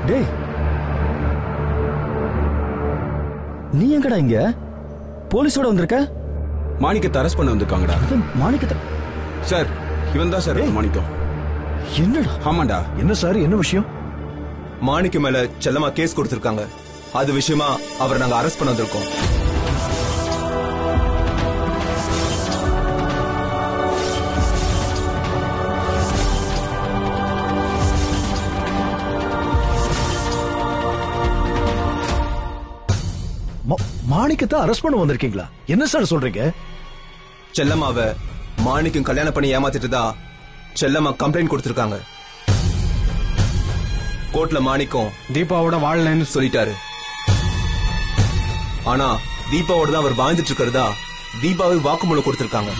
டேய் நீ எங்கடா இங்க போலீஸோட வந்திருக்க மாணிக்கத்தை அரெஸ்ட் பண்ண வந்திருக்காங்கடா இவன் மாணிக்கத்தை சார் இவன் தான் சார் மாணிக்கம் என்னடா ஆமாண்டா என்ன சார் என்ன விஷயம் மாணிக்கு மேல செல்லமா கேஸ் கொடுத்திருக்காங்க அது விஷயமா அவரை நாங்க அரெஸ்ட் பண்ண வந்திருக்கோம் மா- மாணிக்கத்தை அரெஸ்ட் பண்ண வந்திருக்கீங்களா என்ன சார் சொல்றீங்க செல்லம்மாவ மாணிக்கம் கல்யாணம் பண்ணி ஏமாத்திட்டுதா செல்லம்மா கம்ப்ளைண்ட் கொடுத்திருக்காங்க கோர்ட்ல மாணிக்கம் தீபாவோட வாழலைன்னு சொல்லிட்டாரு ஆனா தீபாவோட தான் அவர் வாழ்ந்துட்டு இருக்கிறதா தீபாவை வாக்குமூலம் கொடுத்திருக்காங்க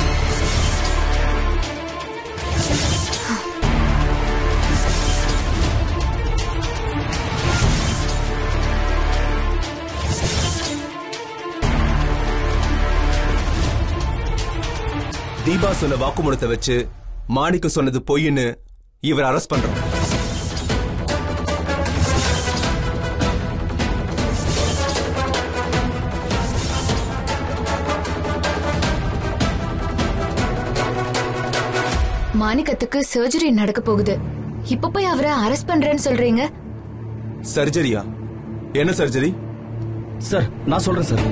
தீபா சொன்ன வாக்குமூலத்தை வச்சு மாணிக்கம் சொன்னது பொய்ன்னு இவர் அரெஸ்ட் பண்றோம் மாணிக்கத்துக்கு சர்ஜரி நடக்க போகுது இப்ப போய் அவரை அரெஸ்ட் பண்றேன்னு சொல்றீங்க சர்ஜரியா என்ன சர்ஜரி சார் நான் சொல்றேன் சார்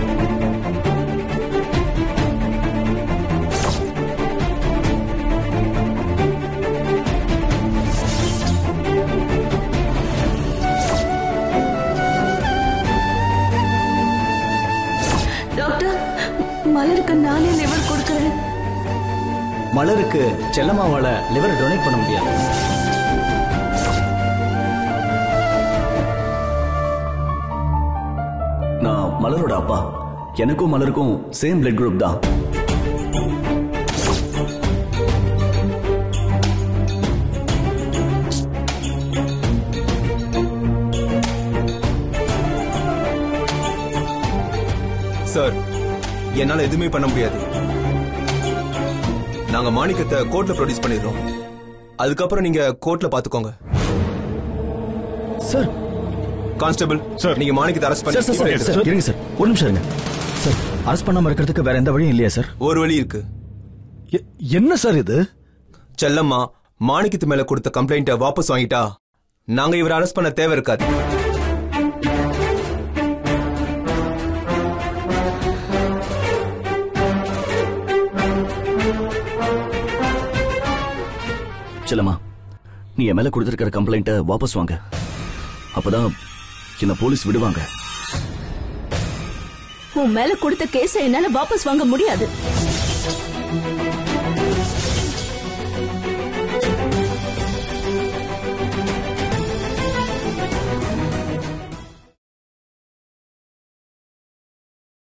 டாக்டர் மலருக்கு நானே லிவர் கொடுக்கறேன் மலருக்கு செல்லம்மாவால லிவர் டொனேட் பண்ண முடியாது நான் மலரோட அப்பா எனக்கும் மலருக்கும் சேம் பிளட் குரூப் தான் சார் என்னால எதுவுமே பண்ண முடியாது நாங்க மாணிக்கத்தை கோர்ட்ல ப்ரொடியூஸ் பண்ணிடுறோம் அதுக்கப்புறம் நீங்க கோர்ட்ல பாத்துக்கோங்க சார் கான்ஸ்டபிள் சார் நீங்க மாணிக்கத்தை அரெஸ்ட் சார் சார் சார் பண்ணி சார் இருங்க சார் ஒரு நிமிஷம் இருங்க சார் அரெஸ்ட் பண்ணாம இருக்கிறதுக்கு வேற எந்த வழியும் இல்லையா சார் ஒரு வழி இருக்கு எ- என்ன சார் இது செல்லம்மா மாணிக்கத்து மேல கொடுத்த கம்ப்ளைண்ட்டை வாபஸ் வாங்கிட்டா நாங்க இவரை அரெஸ்ட் பண்ண தேவை இருக்காது செல்லம்மா நீ என் மேல கொடுத்திருக்கிற கம்ப்ளைண்ட்டை வாபஸ் வாங்க அப்பதான் என்ன போலீஸ் விடுவாங்க உன் மேல கொடுத்த கேஸ என்னால வாபஸ் வாங்க முடியாது